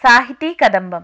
సాహితీ కదంబం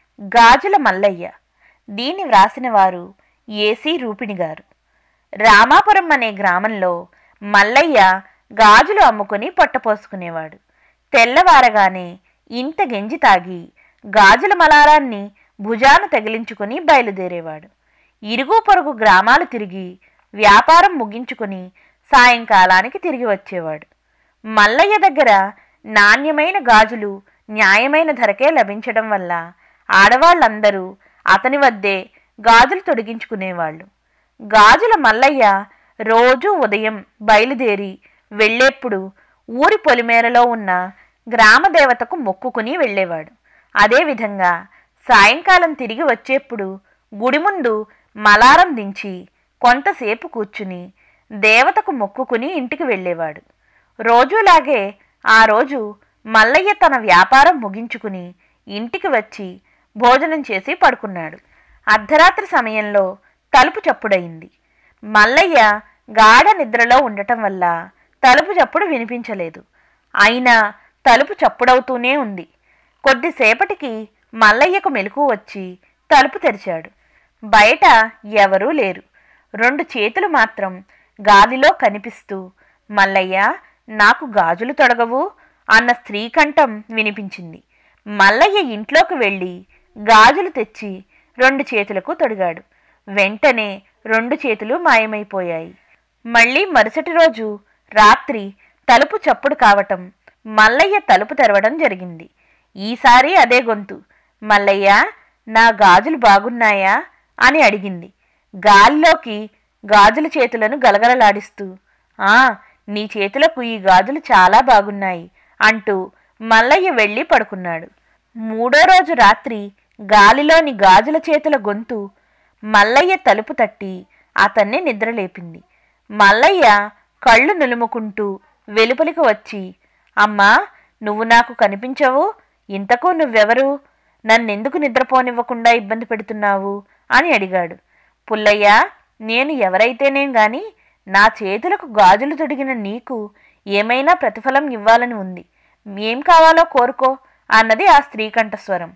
గాజుల మల్లయ్య దీన్ని వ్రాసిన వారు ఏసీ రూపిణి గారు రామాపురం అనే గ్రామంలో మల్లయ్య గాజులు అమ్ముకుని పొట్టపోసుకునేవాడు తెల్లవారగానే ఇంత గెంజి తాగి గాజుల మలారాన్ని భుజాన తగిలించుకుని బయలుదేరేవాడు ఇరుగు పొరుగు గ్రామాలు తిరిగి వ్యాపారం ముగించుకుని సాయంకాలానికి తిరిగి వచ్చేవాడు మల్లయ్య దగ్గర నాణ్యమైన గాజులు న్యాయమైన ధరకే లభించడం వల్ల ఆడవాళ్ళందరూ అతని వద్దే గాజులు తొడిగించుకునేవాళ్ళు గాజుల మల్లయ్య రోజూ ఉదయం బయలుదేరి వెళ్ళేప్పుడు ఊరి పొలిమేరలో ఉన్న గ్రామదేవతకు మొక్కుకుని వెళ్ళేవాడు అదేవిధంగా సాయంకాలం తిరిగి వచ్చేప్పుడు గుడి ముందు మలారం దించి కొంతసేపు కూర్చుని దేవతకు మొక్కుకుని ఇంటికి వెళ్ళేవాడు రోజులాగే ఆ రోజు మల్లయ్య తన వ్యాపారం ముగించుకుని ఇంటికి వచ్చి భోజనం చేసి పడుకున్నాడు అర్ధరాత్రి సమయంలో తలుపు చప్పుడయింది మల్లయ్య గాఢ నిద్రలో ఉండటం వల్ల తలుపు చప్పుడు వినిపించలేదు అయినా తలుపు చప్పుడవుతూనే ఉంది కొద్దిసేపటికి మల్లయ్యకు మెలకు వచ్చి తలుపు తెరిచాడు బయట ఎవరూ లేరు రెండు చేతులు మాత్రం గాలిలో కనిపిస్తూ మల్లయ్య నాకు గాజులు తొడగవు అన్న స్త్రీ కంఠం వినిపించింది మల్లయ్య ఇంట్లోకి వెళ్ళి గాజులు తెచ్చి రెండు చేతులకు తొడిగాడు వెంటనే రెండు చేతులు మాయమైపోయాయి మళ్ళీ మరుసటి రోజు రాత్రి తలుపు చప్పుడు కావటం మల్లయ్య తలుపు తెరవడం జరిగింది ఈసారి అదే గొంతు మల్లయ్య నా గాజులు బాగున్నాయా అని అడిగింది గాలిలోకి గాజుల చేతులను గలగలలాడిస్తూ ఆ నీ చేతులకు ఈ గాజులు చాలా బాగున్నాయి అంటూ మల్లయ్య వెళ్ళి పడుకున్నాడు మూడో రోజు రాత్రి గాలిలోని గాజుల చేతుల గొంతు మల్లయ్య తలుపు తట్టి అతన్ని నిద్రలేపింది మల్లయ్య కళ్ళు నులుముకుంటూ వెలుపలికి వచ్చి అమ్మా నువ్వు నాకు కనిపించవు ఇంతకు నువ్వెవరు నన్నెందుకు నిద్రపోనివ్వకుండా ఇబ్బంది పెడుతున్నావు అని అడిగాడు పుల్లయ్య నేను ఎవరైతేనేం గాని నా చేతులకు గాజులు తొడిగిన నీకు ఏమైనా ప్రతిఫలం ఇవ్వాలని ఉంది ఏం కావాలో కోరుకో అన్నది ఆ స్త్రీ కంఠస్వరం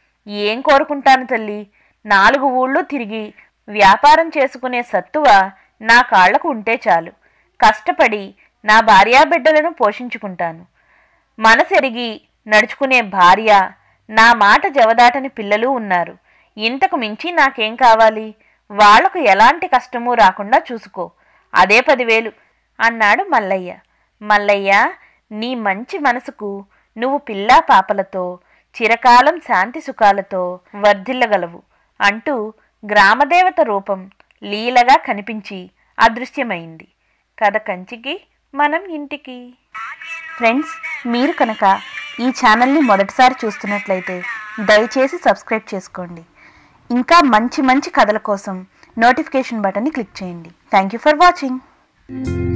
ఏం కోరుకుంటాను తల్లి నాలుగు ఊళ్ళు తిరిగి వ్యాపారం చేసుకునే సత్తువ నా కాళ్లకు ఉంటే చాలు కష్టపడి నా భార్యాబిడ్డలను పోషించుకుంటాను మనసెరిగి నడుచుకునే భార్య నా మాట జవదాటని పిల్లలు ఉన్నారు ఇంతకు మించి నాకేం కావాలి వాళ్లకు ఎలాంటి కష్టమూ రాకుండా చూసుకో అదే పదివేలు అన్నాడు మల్లయ్య మల్లయ్య నీ మంచి మనసుకు నువ్వు పిల్లా పాపలతో చిరకాలం శాంతి సుఖాలతో వర్ధిల్లగలవు అంటూ గ్రామదేవత రూపం లీలగా కనిపించి అదృశ్యమైంది కథ కంచికి మనం ఇంటికి ఫ్రెండ్స్ మీరు కనుక ఈ ఛానల్ని మొదటిసారి చూస్తున్నట్లయితే దయచేసి సబ్స్క్రైబ్ చేసుకోండి ఇంకా మంచి మంచి కథల కోసం నోటిఫికేషన్ బటన్ని క్లిక్ చేయండి థ్యాంక్ యూ ఫర్ వాచింగ్